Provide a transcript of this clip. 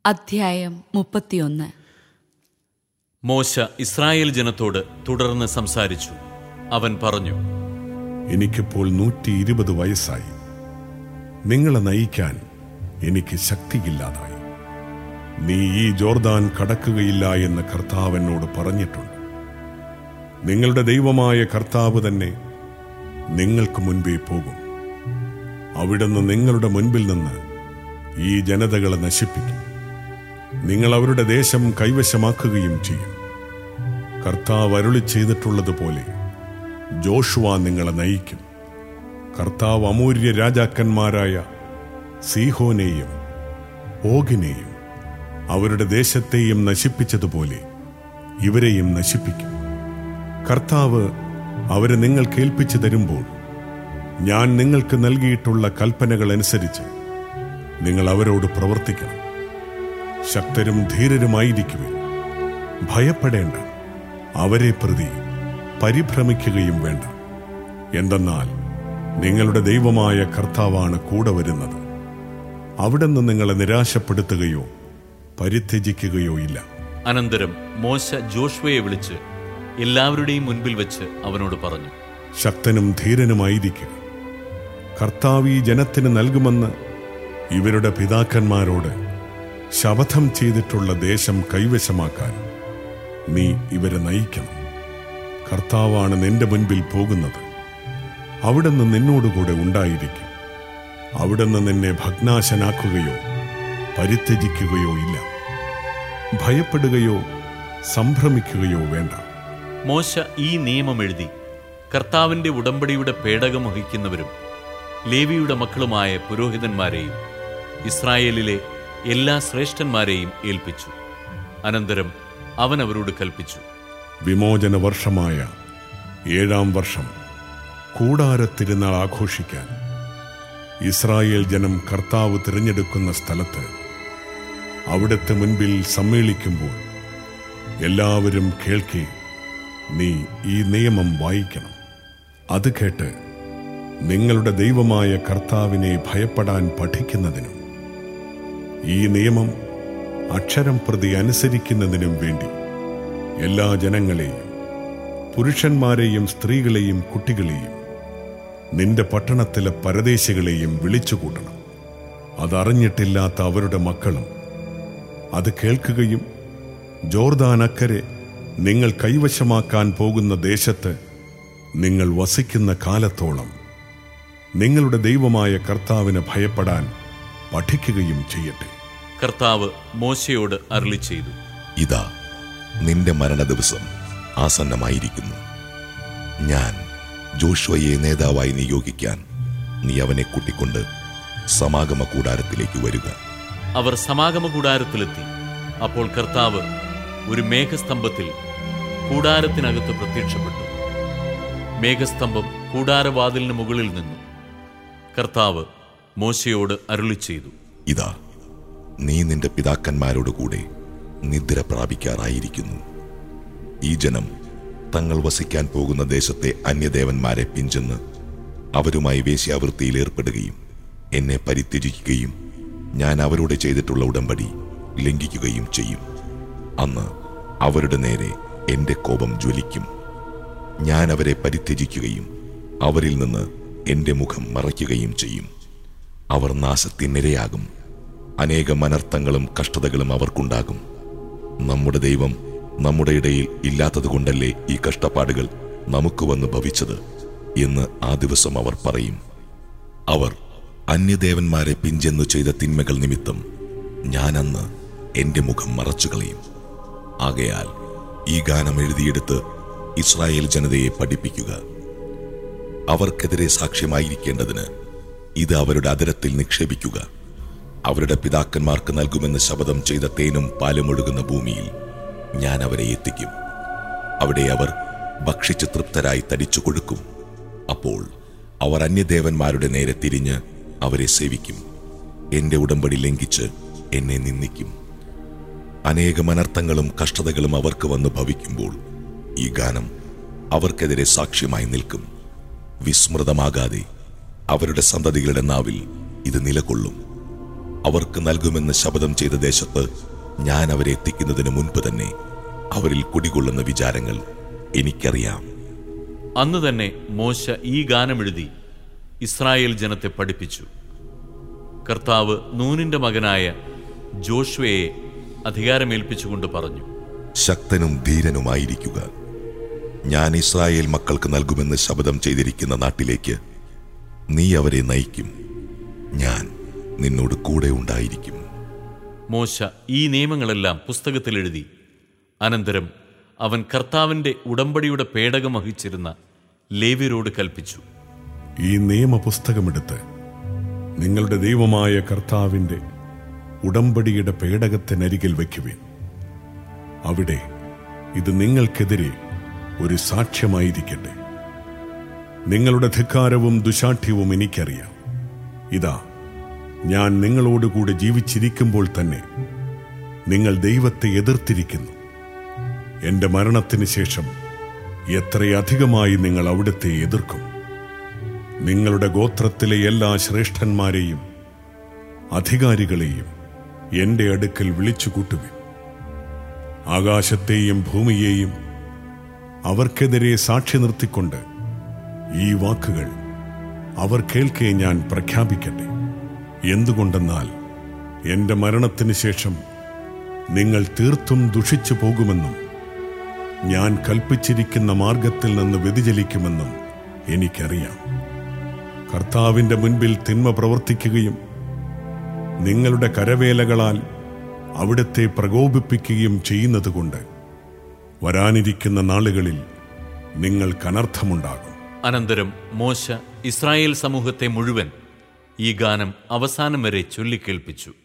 അധ്യായം മുപ്പത്തിയൊന്ന് മോശ ഇസ്രായേൽ ജനത്തോട് തുടർന്ന് സംസാരിച്ചു അവൻ പറഞ്ഞു എനിക്കിപ്പോൾ നൂറ്റി ഇരുപത് വയസ്സായി നിങ്ങളെ നയിക്കാൻ എനിക്ക് ശക്തിയില്ലാതായി നീ ഈ ജോർദാൻ കടക്കുകയില്ല എന്ന് കർത്താവ് എന്നോട് പറഞ്ഞിട്ടുണ്ട് നിങ്ങളുടെ ദൈവമായ കർത്താവ് തന്നെ നിങ്ങൾക്ക് മുൻപേ പോകും അവിടുന്ന് നിങ്ങളുടെ മുൻപിൽ നിന്ന് ഈ ജനതകളെ നശിപ്പിക്കും നിങ്ങൾ അവരുടെ ദേശം കൈവശമാക്കുകയും ചെയ്യും കർത്താവ് അരുളി ചെയ്തിട്ടുള്ളതുപോലെ ജോഷുവ നിങ്ങളെ നയിക്കും കർത്താവ് അമൂര്യ രാജാക്കന്മാരായ സീഹോനെയും ഓഗിനെയും അവരുടെ ദേശത്തെയും നശിപ്പിച്ചതുപോലെ ഇവരെയും നശിപ്പിക്കും കർത്താവ് അവരെ നിങ്ങൾ കേൾപ്പിച്ചു തരുമ്പോൾ ഞാൻ നിങ്ങൾക്ക് നൽകിയിട്ടുള്ള കൽപ്പനകൾ അനുസരിച്ച് നിങ്ങൾ അവരോട് പ്രവർത്തിക്കണം ശക്തരും ധീരരുമായിരിക്കുവിൻ ഭയപ്പെടേണ്ട അവരെ പ്രതി പരിഭ്രമിക്കുകയും വേണ്ട എന്തെന്നാൽ നിങ്ങളുടെ ദൈവമായ കർത്താവാണ് കൂടെ വരുന്നത് അവിടുന്ന് നിങ്ങളെ നിരാശപ്പെടുത്തുകയോ പരിത്യജിക്കുകയോ ഇല്ല അനന്തരം മോശ ജോഷ്വയെ വിളിച്ച് എല്ലാവരുടെയും മുൻപിൽ വെച്ച് അവനോട് പറഞ്ഞു ശക്തനും ധീരനുമായിരിക്കുക കർത്താവ് ഈ ജനത്തിന് നൽകുമെന്ന് ഇവരുടെ പിതാക്കന്മാരോട് ശപഥം ചെയ്തിട്ടുള്ള ദേശം കൈവശമാക്കാൻ നീ ഇവരെ നയിക്കണം കർത്താവാണ് നിന്റെ മുൻപിൽ പോകുന്നത് അവിടുന്ന് നിന്നോടുകൂടെ ഉണ്ടായിരിക്കും അവിടുന്ന് നിന്നെ ഭഗ്നാശനാക്കുകയോ പരിത്യജിക്കുകയോ ഇല്ല ഭയപ്പെടുകയോ സംഭ്രമിക്കുകയോ വേണ്ട മോശ ഈ നിയമം എഴുതി കർത്താവിന്റെ ഉടമ്പടിയുടെ പേടകം വഹിക്കുന്നവരും ലേവിയുടെ മക്കളുമായ പുരോഹിതന്മാരെയും ഇസ്രായേലിലെ എല്ലാ ശ്രേഷ്ഠന്മാരെയും ഏൽപ്പിച്ചു അനന്തരം അവൻ അവരോട് കൽപ്പിച്ചു വിമോചന വർഷമായ ഏഴാം വർഷം കൂടാരത്തിരുന്നാൾ ആഘോഷിക്കാൻ ഇസ്രായേൽ ജനം കർത്താവ് തിരഞ്ഞെടുക്കുന്ന സ്ഥലത്ത് അവിടുത്തെ മുൻപിൽ സമ്മേളിക്കുമ്പോൾ എല്ലാവരും കേൾക്കെ നീ ഈ നിയമം വായിക്കണം അത് കേട്ട് നിങ്ങളുടെ ദൈവമായ കർത്താവിനെ ഭയപ്പെടാൻ പഠിക്കുന്നതിനും ഈ നിയമം അക്ഷരം പ്രതി അനുസരിക്കുന്നതിനും വേണ്ടി എല്ലാ ജനങ്ങളെയും പുരുഷന്മാരെയും സ്ത്രീകളെയും കുട്ടികളെയും നിന്റെ പട്ടണത്തിലെ പരദേശികളെയും വിളിച്ചുകൂട്ടണം അതറിഞ്ഞിട്ടില്ലാത്ത അവരുടെ മക്കളും അത് കേൾക്കുകയും ജോർദാനക്കരെ നിങ്ങൾ കൈവശമാക്കാൻ പോകുന്ന ദേശത്ത് നിങ്ങൾ വസിക്കുന്ന കാലത്തോളം നിങ്ങളുടെ ദൈവമായ കർത്താവിനെ ഭയപ്പെടാൻ പഠിക്കുകയും ചെയ്യട്ടെ കർത്താവ് മോശയോട് അരുളി ചെയ്തു ഇതാ നിന്റെ മരണ ദിവസം ആസന്നമായിരിക്കുന്നു ഞാൻ ജോഷുവയെ നേതാവായി നിയോഗിക്കാൻ നീ അവനെ കൂട്ടിക്കൊണ്ട് സമാഗമ കൂടാരത്തിലേക്ക് വരിക അവർ സമാഗമ കൂടാരത്തിലെത്തി അപ്പോൾ കർത്താവ് ഒരു മേഘസ്തംഭത്തിൽ കൂടാരത്തിനകത്ത് പ്രത്യക്ഷപ്പെട്ടു മേഘസ്തംഭം കൂടാരവാതിലിന് മുകളിൽ നിന്നു കർത്താവ് മോശയോട് അരുളി ചെയ്തു ഇതാ നീ നിന്റെ പിതാക്കന്മാരോട് കൂടെ നിദ്ര പ്രാപിക്കാറായിരിക്കുന്നു ഈ ജനം തങ്ങൾ വസിക്കാൻ പോകുന്ന ദേശത്തെ അന്യദേവന്മാരെ പിഞ്ചെന്ന് അവരുമായി വേശ്യാവൃത്തിയിൽ ഏർപ്പെടുകയും എന്നെ പരിത്യജിക്കുകയും ഞാൻ അവരോട് ചെയ്തിട്ടുള്ള ഉടമ്പടി ലംഘിക്കുകയും ചെയ്യും അന്ന് അവരുടെ നേരെ എന്റെ കോപം ജ്വലിക്കും ഞാൻ അവരെ പരിത്യജിക്കുകയും അവരിൽ നിന്ന് എന്റെ മുഖം മറയ്ക്കുകയും ചെയ്യും അവർ നാശത്തിനിരയാകും അനേകം അനർത്ഥങ്ങളും കഷ്ടതകളും അവർക്കുണ്ടാകും നമ്മുടെ ദൈവം നമ്മുടെ ഇടയിൽ ഇല്ലാത്തതുകൊണ്ടല്ലേ ഈ കഷ്ടപ്പാടുകൾ നമുക്ക് വന്ന് ഭവിച്ചത് എന്ന് ആ ദിവസം അവർ പറയും അവർ അന്യദേവന്മാരെ പിഞ്ചെന്നു ചെയ്ത തിന്മകൾ നിമിത്തം ഞാൻ അന്ന് എന്റെ മുഖം മറച്ചുകളയും ആകയാൽ ഈ ഗാനം എഴുതിയെടുത്ത് ഇസ്രായേൽ ജനതയെ പഠിപ്പിക്കുക അവർക്കെതിരെ സാക്ഷ്യമായിരിക്കേണ്ടതിന് ഇത് അവരുടെ അതരത്തിൽ നിക്ഷേപിക്കുക അവരുടെ പിതാക്കന്മാർക്ക് നൽകുമെന്ന് ശപഥം ചെയ്ത തേനും പാലും ഒഴുകുന്ന ഭൂമിയിൽ ഞാൻ അവരെ എത്തിക്കും അവിടെ അവർ ഭക്ഷിച്ച് തൃപ്തരായി തടിച്ചു കൊടുക്കും അപ്പോൾ അവർ അന്യദേവന്മാരുടെ നേരെ തിരിഞ്ഞ് അവരെ സേവിക്കും എന്റെ ഉടമ്പടി ലംഘിച്ച് എന്നെ നിന്ദിക്കും അനേകം അനർത്ഥങ്ങളും കഷ്ടതകളും അവർക്ക് വന്ന് ഭവിക്കുമ്പോൾ ഈ ഗാനം അവർക്കെതിരെ സാക്ഷ്യമായി നിൽക്കും വിസ്മൃതമാകാതെ അവരുടെ സന്തതികളുടെ നാവിൽ ഇത് നിലകൊള്ളും അവർക്ക് നൽകുമെന്ന് ശപഥം ചെയ്ത ദേശത്ത് ഞാൻ അവരെ എത്തിക്കുന്നതിന് മുൻപ് തന്നെ അവരിൽ കുടികൊള്ളുന്ന വിചാരങ്ങൾ എനിക്കറിയാം അന്ന് തന്നെ മോശ ഈ ഗാനമെഴുതി ഇസ്രായേൽ ജനത്തെ പഠിപ്പിച്ചു കർത്താവ് നൂനിന്റെ മകനായ ജോഷ്വയെ അധികാരമേൽപ്പിച്ചുകൊണ്ട് പറഞ്ഞു ശക്തനും ധീരനുമായിരിക്കുക ഞാൻ ഇസ്രായേൽ മക്കൾക്ക് നൽകുമെന്ന് ശപഥം ചെയ്തിരിക്കുന്ന നാട്ടിലേക്ക് നീ അവരെ നയിക്കും ഞാൻ നിന്നോട് കൂടെ ഉണ്ടായിരിക്കും മോശ ഈ നിയമങ്ങളെല്ലാം പുസ്തകത്തിൽ എഴുതി അനന്തരം അവൻ കർത്താവിന്റെ ഉടമ്പടിയുടെ പേടകം വഹിച്ചിരുന്ന ലേവ്യരോട് കൽപ്പിച്ചു ഈ നിയമപുസ്തകമെടുത്ത് നിങ്ങളുടെ ദൈവമായ കർത്താവിന്റെ ഉടമ്പടിയുടെ പേടകത്തിനരികിൽ വയ്ക്കുവിൻ അവിടെ ഇത് നിങ്ങൾക്കെതിരെ ഒരു സാക്ഷ്യമായിരിക്കട്ടെ നിങ്ങളുടെ ധിക്കാരവും ദുശാഠ്യവും എനിക്കറിയാം ഇതാ ഞാൻ നിങ്ങളോടുകൂടെ ജീവിച്ചിരിക്കുമ്പോൾ തന്നെ നിങ്ങൾ ദൈവത്തെ എതിർത്തിരിക്കുന്നു എന്റെ മരണത്തിന് ശേഷം എത്രയധികമായി നിങ്ങൾ അവിടുത്തെ എതിർക്കും നിങ്ങളുടെ ഗോത്രത്തിലെ എല്ലാ ശ്രേഷ്ഠന്മാരെയും അധികാരികളെയും എന്റെ അടുക്കൽ വിളിച്ചു കൂട്ടുവിൻ ആകാശത്തെയും ഭൂമിയെയും അവർക്കെതിരെ സാക്ഷി നിർത്തിക്കൊണ്ട് ഈ വാക്കുകൾ അവർ കേൾക്കെ ഞാൻ പ്രഖ്യാപിക്കട്ടെ എന്തുകൊണ്ടെന്നാൽ എന്റെ മരണത്തിന് ശേഷം നിങ്ങൾ തീർത്തും ദുഷിച്ചു പോകുമെന്നും ഞാൻ കൽപ്പിച്ചിരിക്കുന്ന മാർഗത്തിൽ നിന്ന് വ്യതിചലിക്കുമെന്നും എനിക്കറിയാം കർത്താവിന്റെ മുൻപിൽ തിന്മ പ്രവർത്തിക്കുകയും നിങ്ങളുടെ കരവേലകളാൽ അവിടുത്തെ പ്രകോപിപ്പിക്കുകയും ചെയ്യുന്നതുകൊണ്ട് വരാനിരിക്കുന്ന നാളുകളിൽ നിങ്ങൾക്ക് അനർത്ഥമുണ്ടാകും അനന്തരം മോശ ഇസ്രായേൽ സമൂഹത്തെ മുഴുവൻ ഈ ഗാനം അവസാനം വരെ ചൊല്ലിക്കേൾപ്പിച്ചു